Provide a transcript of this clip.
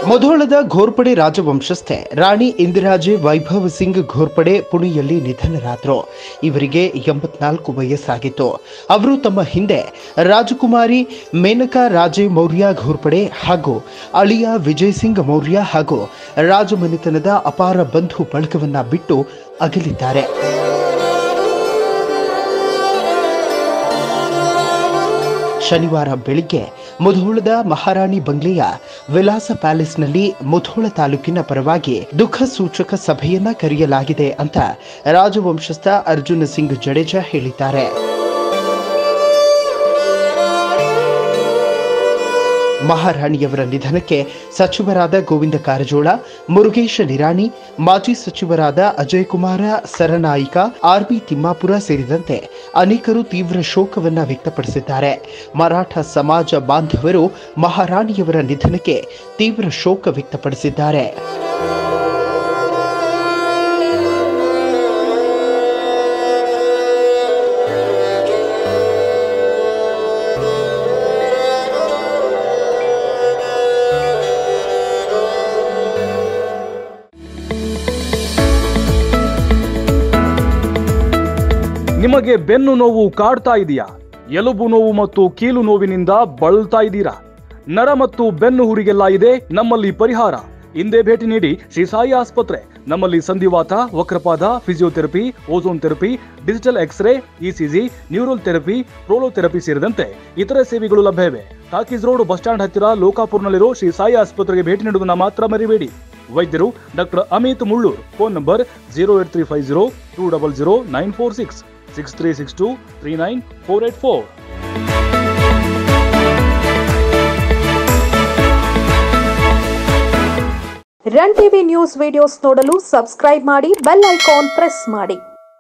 ಮುಧೋಳದ ಘೋರ್ಪಡೆ ರಾಜವಂಶಸ್ಥೆ ರಾಣಿ ಇಂದಿರಾಜೆ ವೈಭವ್ ಸಿಂಗ್ ಘೋರ್ಪಡೆ ಪುಣೆಯಲ್ಲಿ ನಿಧನರಾದರು ಇವರಿಗೆ ಎಂಬತ್ನಾಲ್ಕು ವಯಸ್ಸಾಗಿತ್ತು ಅವರು ತಮ್ಮ ಹಿಂದೆ ರಾಜಕುಮಾರಿ ಮೇನಕಾ ರಾಜೆ ಮೌರ್ಯ ಘೋರ್ಪಡೆ ಹಾಗೂ ಅಳಿಯ ವಿಜಯ್ ಸಿಂಗ್ ಮೌರ್ಯ ಹಾಗೂ ರಾಜಮನೆತನದ ಅಪಾರ ಬಂಧು ಬಳಗವನ್ನ ಬಿಟ್ಟು ಅಗಲಿದ್ದಾರೆ ಶನಿವಾರ ಬೆಳಿಗ್ಗೆ ಮುಧೋಳದ ಮಹಾರಾಣಿ ಬಂಗ್ಲೆಯ ವಿಲಾಸ ಪ್ಯಾಲೇಸ್ನಲ್ಲಿ ಮುಧೋಳ ತಾಲೂಕಿನ ಪರವಾಗಿ ದುಃಖ ಸೂಚಕ ಸಭೆಯನ್ನ ಕರೆಯಲಾಗಿದೆ ಅಂತ ರಾಜವಂಶಸ್ಥ ಅರ್ಜುನ ಸಿಂಗ್ ಜಡೇಜಾ ಹೇಳಿದ್ದಾರೆ ಮಹಾರಾಣಿಯವರ ನಿಧನಕ್ಕೆ ಸಚಿವರಾದ ಗೋವಿಂದ ಕಾರಜೋಳ ಮುರುಗೇಶ ನಿರಾಣಿ ಮಾಜಿ ಸಚಿವರಾದ ಅಜಯ್ ಕುಮಾರ ಸರನಾಯಿಕ ಆರ್ಬಿ ತಿಮ್ಮಾಪುರ ಸೇರಿದಂತೆ ಅನೇಕರು ತೀವ್ರ ಶೋಕವನ್ನ ವ್ಯಕ್ತಪಡಿಸಿದ್ದಾರೆ ಮರಾಠ ಸಮಾಜ ಬಾಂಧವರು ಮಹಾರಾಣಿಯವರ ನಿಧನಕ್ಕೆ ತೀವ್ರ ಶೋಕ ವ್ಯಕ್ತಪಡಿಸಿದ್ದಾರೆ ನಿಮಗೆ ಬೆನ್ನು ನೋವು ಕಾಡ್ತಾ ಇದೆಯಾ ಎಲುಬು ನೋವು ಮತ್ತು ಕೀಲು ನೋವಿನಿಂದ ಬಳಲ್ತಾ ಇದ್ದೀರಾ ನರ ಮತ್ತು ಬೆನ್ನು ಹುರಿಗೆಲ್ಲ ಇದೆ ನಮ್ಮಲ್ಲಿ ಪರಿಹಾರ ಹಿಂದೆ ಭೇಟಿ ನೀಡಿ ಶ್ರೀ ಸಾಯಿ ಆಸ್ಪತ್ರೆ ನಮ್ಮಲ್ಲಿ ಸಂಧಿವಾತ ವಕ್ರಪಾದ physiotherapy ozone therapy digital x-ray ECG neural therapy prolotherapy ಸೇರಿದಂತೆ ಇತರೆ ಸೇವೆಗಳು ಲಭ್ಯವಿವೆ ಟಾಕೀಸ್ ರೋಡ್ ಬಸ್ ಸ್ಟ್ಯಾಂಡ್ ಹತ್ತಿರ ಲೋಕಾಪುರ್ನಲ್ಲಿರೋ ಶ್ರೀ ಸಾಯಿ ಆಸ್ಪತ್ರೆಗೆ ಭೇಟಿ ನೀಡುವುದನ್ನ ಮಾತ್ರ ಮರಿಬೇಡಿ ವೈದ್ಯರು doctor Amit Mullur phone number zero eight three five zero two double zero nine four six six three six two three nine four eight four run TV news videos ನೋಡಲು subscribe ಮಾಡಿ bell icon press ಮಾಡಿ